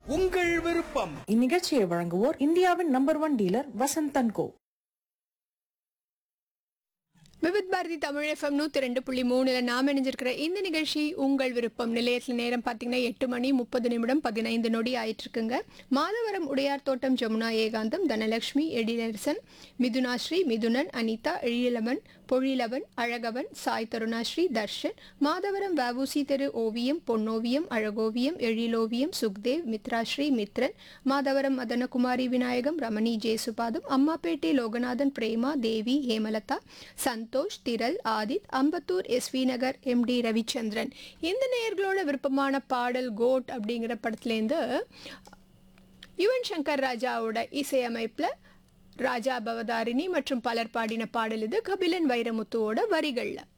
உங்கள் விருப்பம் இந்நிகழ்ச்சியை வழங்குவோர் இந்தியாவின் number one dealer Vasanthan Co Vividh Bharati Tamil FM நூற்றி ரெண்டு புள்ளி மூணுல நாம் இணைஞ்சிருக்கிற இந்த நிகழ்ச்சி உங்கள் விருப்பம் நிலையத்தில் நேரம் பார்த்தீங்கன்னா எட்டு மணி முப்பது நிமிடம் பதினைந்து நொடி ஆயிட்டு இருக்குங்க மாதவரம் உடையார் தோட்டம் ஜமுனா ஏகாந்தம் தனலட்சுமி எழிலரசன் மிதுனாஸ்ரீ மிதுனன் அனிதா எழிலவன் பொழிலவன் அழகவன் சாய் தருணாஸ்ரீ தர்ஷன் மாதவரம் வவுசி தெரு ஓவியம் பொன்னோவியம் அழகோவியம் எழிலோவியம் சுக்தேவ் மித்ராஸ்ரீ மித்ரன் மாதவரம் மதனகுமாரி விநாயகம் ரமணி ஜேசுபாதம் அம்மாப்பேட்டை லோகநாதன் பிரேமா தேவி ஹேமலதா சந்தோஷ் திரள் ஆதித் அம்பத்தூர் எஸ்வி நகர் எம்டி ரவிச்சந்திரன் இந்த நேயர்களோட விருப்பமான பாடல் கோட் அப்படிங்கிற படத்துலேருந்து யுவன் சங்கர் ராஜாவோட இசையமைப்பில் ராஜா பவதாரிணி மற்றும் பலர் பாடின பாடல் இது கபிலன் வைரமுத்துவோட வரிகளில்